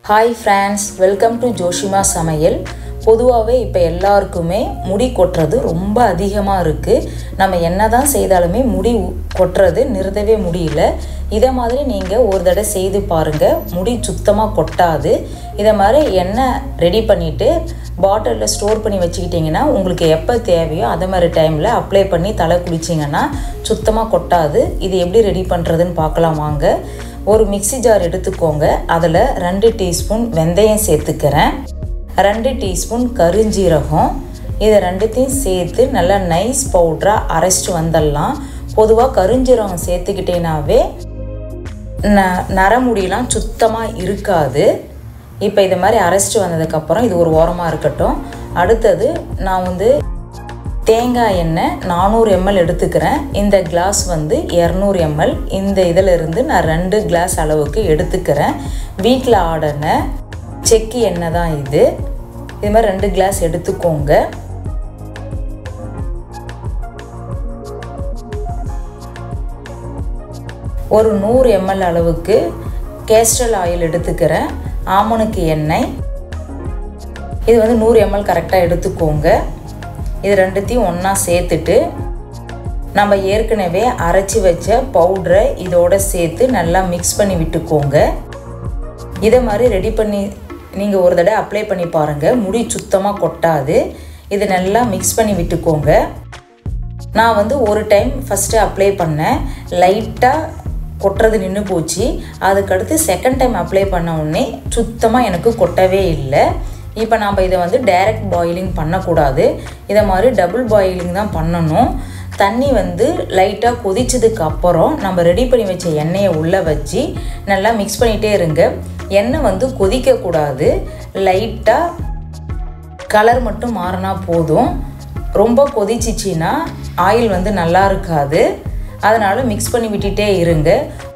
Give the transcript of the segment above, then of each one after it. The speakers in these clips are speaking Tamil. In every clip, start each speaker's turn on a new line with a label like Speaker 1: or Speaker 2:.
Speaker 1: hi friends welcome to Joshima சமையல் பொதுவாகவே இப்போ எல்லாருக்குமே முடி கொட்டுறது ரொம்ப அதிகமாக இருக்குது நம்ம என்ன தான் செய்தாலுமே முடி உ- கொட்டுறது நிறுத்தவே முடியல இதை மாதிரி நீங்கள் ஒரு தடவை செய்து பாருங்கள் முடி சுத்தமாக கொட்டாது இதை மாதிரி எண்ணெய் ரெடி பண்ணிவிட்டு பாட்டிலில் ஸ்டோர் பண்ணி வச்சுக்கிட்டிங்கன்னா உங்களுக்கு எப்போ தேவையோ அதே மாதிரி டைமில் அப்ளை பண்ணி தலை குளிச்சிங்கன்னா சுத்தமாக கொட்டாது இது எப்படி ரெடி பண்ணுறதுன்னு பார்க்கலாம் வாங்க ஒரு மிக்ஸி ஜார் எடுத்துக்கோங்க அதில் ரெண்டு டீஸ்பூன் வெந்தயம் சேர்த்துக்கிறேன் ரெண்டு டீஸ்பூன் கருஞ்சீரகம் இதை ரெண்டுத்தையும் சேர்த்து நல்லா நைஸ் பவுட்ராக அரைச்சிட்டு வந்துடலாம் பொதுவாக கருஞ்சீரகம் சேர்த்துக்கிட்டேனாவே ந நரமுடியெலாம் சுத்தமாக இருக்காது இப்போ இது மாதிரி அரைச்சிட்டு வந்ததுக்கப்புறம் இது ஒரு ஓரமாக இருக்கட்டும் அடுத்தது நான் வந்து தேங்காய் எண்ணெய் நானூறு எம்எல் எடுத்துக்கிறேன் இந்த கிளாஸ் வந்து இரநூறு எம்எல் இந்த இதில் இருந்து நான் ரெண்டு கிளாஸ் அளவுக்கு எடுத்துக்கிறேன் வீட்டில் ஆடின செக்கு எண்ணெய் தான் இது இது மாதிரி ரெண்டு கிளாஸ் எடுத்துக்கோங்க ஒரு நூறு எம்எல் அளவுக்கு கேஸ்ட்ரல் ஆயில் எடுத்துக்கிறேன் ஆமணுக்கு எண்ணெய் இது வந்து நூறு எம்எல் கரெக்டாக எடுத்துக்கோங்க இது ரெண்டுத்தையும் ஒன்றா சேர்த்துட்டு நம்ம ஏற்கனவே அரைச்சி வச்ச பவுட்ரை இதோட சேர்த்து நல்லா மிக்ஸ் பண்ணி விட்டுக்கோங்க இதை மாதிரி ரெடி பண்ணி நீங்கள் ஒரு தடவை அப்ளை பண்ணி பாருங்கள் முடி சுத்தமாக கொட்டாது இது நல்லா மிக்ஸ் பண்ணி விட்டுக்கோங்க நான் வந்து ஒரு டைம் ஃபஸ்ட்டு அப்ளை பண்ணேன் லைட்டாக கொட்டுறது நின்று போச்சு அதுக்கடுத்து செகண்ட் டைம் அப்ளை பண்ண உடனே சுத்தமாக எனக்கு கொட்டவே இல்லை இப்போ நாம் இதை வந்து டைரக்ட் பாயிலிங் பண்ணக்கூடாது இதை மாதிரி டபுள் பாயிலிங் தான் பண்ணணும் தண்ணி வந்து லைட்டாக கொதிச்சதுக்கு அப்புறம் நம்ம ரெடி பண்ணி வச்ச எண்ணெயை உள்ளே வச்சு நல்லா மிக்ஸ் பண்ணிகிட்டே இருங்க எண்ணெய் வந்து கொதிக்கக்கூடாது லைட்டாக கலர் மட்டும் மாறினா போதும் ரொம்ப கொதிச்சிச்சின்னா ஆயில் வந்து நல்லா இருக்காது அதனால் மிக்ஸ் பண்ணி விட்டுட்டே இருங்க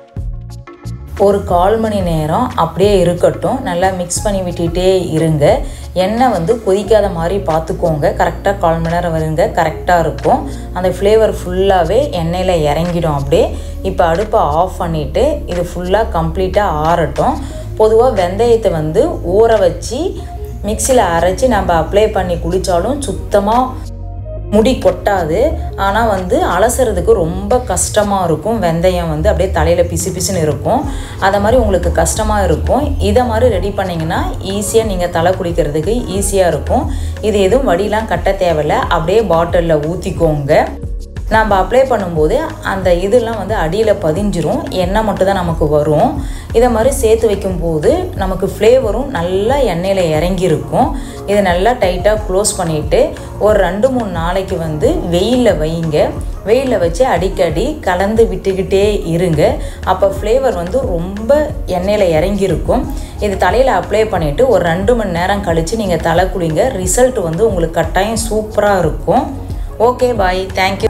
Speaker 1: ஒரு கால் மணி நேரம் அப்படியே இருக்கட்டும் நல்லா மிக்ஸ் பண்ணி விட்டுட்டே இருங்க எண்ணெய் வந்து கொதிக்காத மாதிரி பார்த்துக்கோங்க கரெக்டாக கால் மணி நேரம் வருங்க கரெக்டாக இருக்கும் அந்த ஃப்ளேவர் ஃபுல்லாகவே எண்ணெயில் இறங்கிடும் அப்படியே இப்போ அடுப்பை ஆஃப் பண்ணிவிட்டு இது ஃபுல்லாக கம்ப்ளீட்டாக ஆறட்டும் பொதுவாக வெந்தயத்தை வந்து ஊற வச்சு மிக்சியில் அரைச்சி நம்ம அப்ளை பண்ணி குளித்தாலும் சுத்தமாக முடி கொட்டாது ஆனால் வந்து அலசுறதுக்கு ரொம்ப கஷ்டமாக இருக்கும் வெந்தயம் வந்து அப்படியே தலையில் பிசு பிசுன்னு இருக்கும் அதை மாதிரி உங்களுக்கு கஷ்டமாக இருக்கும் இதை மாதிரி ரெடி பண்ணிங்கன்னா ஈஸியாக நீங்கள் தலை குளிக்கிறதுக்கு ஈஸியாக இருக்கும் இது எதுவும் வடிலாம் கட்ட தேவையில்ல அப்படியே பாட்டிலில் ஊற்றிக்கோங்க நம்ம அப்ளை பண்ணும்போது அந்த இதெல்லாம் வந்து அடியில் பதிஞ்சிரும் எண்ணெய் மட்டும் தான் நமக்கு வரும் இதை மாதிரி சேர்த்து வைக்கும்போது நமக்கு ஃப்ளேவரும் நல்லா எண்ணெயில் இறங்கியிருக்கும் இதை நல்லா டைட்டாக க்ளோஸ் பண்ணிவிட்டு ஒரு ரெண்டு மூணு நாளைக்கு வந்து வெயிலில் வைங்க வெயிலில் வச்சு அடிக்கடி கலந்து விட்டுக்கிட்டே இருங்க அப்போ ஃப்ளேவர் வந்து ரொம்ப எண்ணெயில் இறங்கியிருக்கும் இது தலையில் அப்ளை பண்ணிவிட்டு ஒரு ரெண்டு மணி நேரம் கழித்து நீங்கள் தலை குளிங்க ரிசல்ட் வந்து உங்களுக்கு கட்டாயம் சூப்பராக இருக்கும் ஓகே பாய் தேங்க்யூ